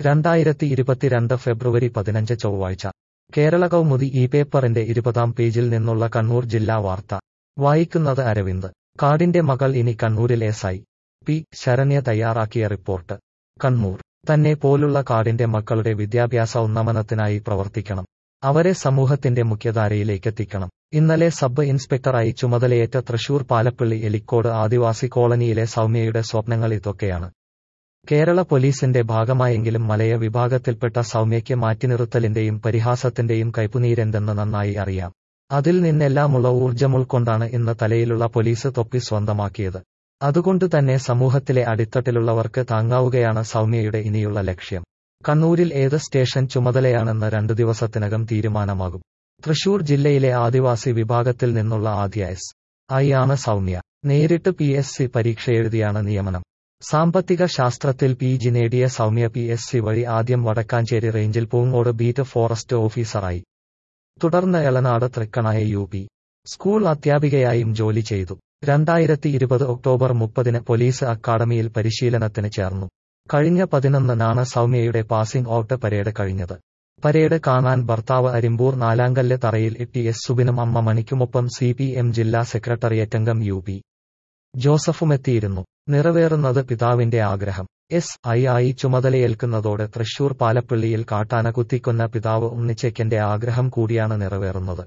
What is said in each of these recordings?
രണ്ടായിരത്തി ഇരുപത്തിരണ്ട് ഫെബ്രുവരി പതിനഞ്ച് ചൊവ്വാഴ്ച കേരള കൗമുദി ഈ പേപ്പറിന്റെ ഇരുപതാം പേജിൽ നിന്നുള്ള കണ്ണൂർ ജില്ലാ വാർത്ത വായിക്കുന്നത് അരവിന്ദ് കാടിന്റെ മകൾ ഇനി കണ്ണൂരിൽ എസ് ഐ പി ശരണ്യ തയ്യാറാക്കിയ റിപ്പോർട്ട് കണ്ണൂർ തന്നെ പോലുള്ള കാടിന്റെ മക്കളുടെ വിദ്യാഭ്യാസ ഉന്നമനത്തിനായി പ്രവർത്തിക്കണം അവരെ സമൂഹത്തിന്റെ മുഖ്യധാരയിലേക്കെത്തിക്കണം ഇന്നലെ സബ് ഇൻസ്പെക്ടറായി ചുമതലയേറ്റ തൃശൂർ പാലപ്പള്ളി എലിക്കോട് ആദിവാസി കോളനിയിലെ സൗമ്യയുടെ സ്വപ്നങ്ങൾ ഇതൊക്കെയാണ് കേരള പോലീസിന്റെ ഭാഗമായെങ്കിലും മലയ വിഭാഗത്തിൽപ്പെട്ട സൗമ്യയ്ക്ക് മാറ്റിനിർത്തലിന്റെയും പരിഹാസത്തിന്റെയും കൈപ്പുനീരെന്തെന്ന് നന്നായി അറിയാം അതിൽ നിന്നെല്ലാമുള്ള ഊർജ്ജം ഉൾക്കൊണ്ടാണ് ഇന്ന് തലയിലുള്ള പോലീസ് തൊപ്പി സ്വന്തമാക്കിയത് അതുകൊണ്ട് തന്നെ സമൂഹത്തിലെ അടിത്തട്ടിലുള്ളവർക്ക് താങ്ങാവുകയാണ് സൗമ്യയുടെ ഇനിയുള്ള ലക്ഷ്യം കണ്ണൂരിൽ ഏത് സ്റ്റേഷൻ ചുമതലയാണെന്ന് രണ്ടു ദിവസത്തിനകം തീരുമാനമാകും തൃശൂർ ജില്ലയിലെ ആദിവാസി വിഭാഗത്തിൽ നിന്നുള്ള ആദ്യ എസ് ഐ ആണ് സൗമ്യ നേരിട്ട് പി എസ് സി പരീക്ഷ എഴുതിയാണ് നിയമനം സാമ്പത്തിക ശാസ്ത്രത്തിൽ പി ജി നേടിയ സൗമ്യ പി എസ് സി വഴി ആദ്യം വടക്കാഞ്ചേരി റേഞ്ചിൽ പൂങ്ങോട് ബീറ്റ് ഫോറസ്റ്റ് ഓഫീസറായി തുടർന്ന് Elanad Thrikkanaya U P school അധ്യാപികയായും ജോലി ചെയ്തു രണ്ടായിരത്തി ഇരുപത് ഒക്ടോബർ മുപ്പതിന് പോലീസ് അക്കാദമിയിൽ പരിശീലനത്തിന് ചേർന്നു കഴിഞ്ഞ പതിനൊന്നിനാണ് സൗമ്യയുടെ പാസിംഗ് ഔട്ട് പരേഡ് കഴിഞ്ഞത് പരേഡ് കാണാൻ ഭർത്താവ് അരിമ്പൂർ നാലാങ്കല്ല് തറയിൽ ടി എസ് സുബിനും അമ്മ മണിക്കുമൊപ്പം സി പി എം ജില്ലാ സെക്രട്ടറിയേറ്റംഗം യു പി ജോസഫുമെത്തിയിരുന്നു നിറവേറുന്നത് പിതാവിന്റെ ആഗ്രഹം എസ് ഐ ആയി ചുമതലയേൽക്കുന്നതോടെ തൃശൂർ പാലപ്പള്ളിയിൽ കാട്ടാന കുത്തിക്കൊന്ന പിതാവ് ഉണ്ണിച്ചയ്ക്കന്റെ ആഗ്രഹം കൂടിയാണ് നിറവേറുന്നത്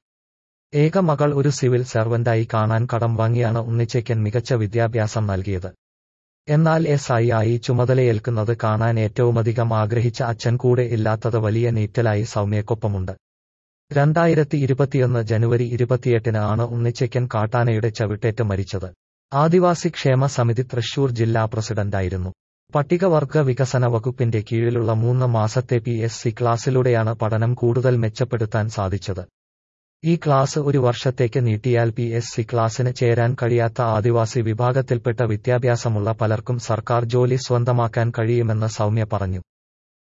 ഏക മകൾ ഒരു സിവിൽ സർവന്റായി കാണാൻ കടം വാങ്ങിയാണ് ഉണ്ണിച്ചയ്ക്കൻ മികച്ച വിദ്യാഭ്യാസം നൽകിയത് എന്നാൽ എസ് ഐ ആയി ചുമതലയേൽക്കുന്നത് കാണാൻ ഏറ്റവുമധികം ആഗ്രഹിച്ച അച്ഛൻ കൂടെ ഇല്ലാത്തത് വലിയ നീറ്റലായി സൗമ്യക്കൊപ്പമുണ്ട് രണ്ടായിരത്തി ഇരുപത്തിയൊന്ന് ജനുവരി ഇരുപത്തിയെട്ടിന് ആണ് ഉണ്ണിച്ചയ്ക്കൻ കാട്ടാനയുടെ ചവിട്ടേറ്റ് മരിച്ചത് ആദിവാസി ക്ഷേമ സമിതി തൃശൂർ ജില്ലാ പ്രസിഡന്റായിരുന്നു പട്ടികവർഗ വികസന വകുപ്പിന്റെ കീഴിലുള്ള മൂന്ന് മാസത്തെ പി എസ് സി ക്ലാസ്സിലൂടെയാണ് പഠനം കൂടുതൽ മെച്ചപ്പെടുത്താൻ സാധിച്ചത് ഈ ക്ലാസ് ഒരു വർഷത്തേക്ക് നീട്ടിയാൽ പി എസ് സി ക്ലാസ്സിന് ചേരാൻ കഴിയാത്ത ആദിവാസി വിഭാഗത്തിൽപ്പെട്ട വിദ്യാഭ്യാസമുള്ള പലർക്കും സർക്കാർ ജോലി സ്വന്തമാക്കാൻ കഴിയുമെന്ന് സൗമ്യ പറഞ്ഞു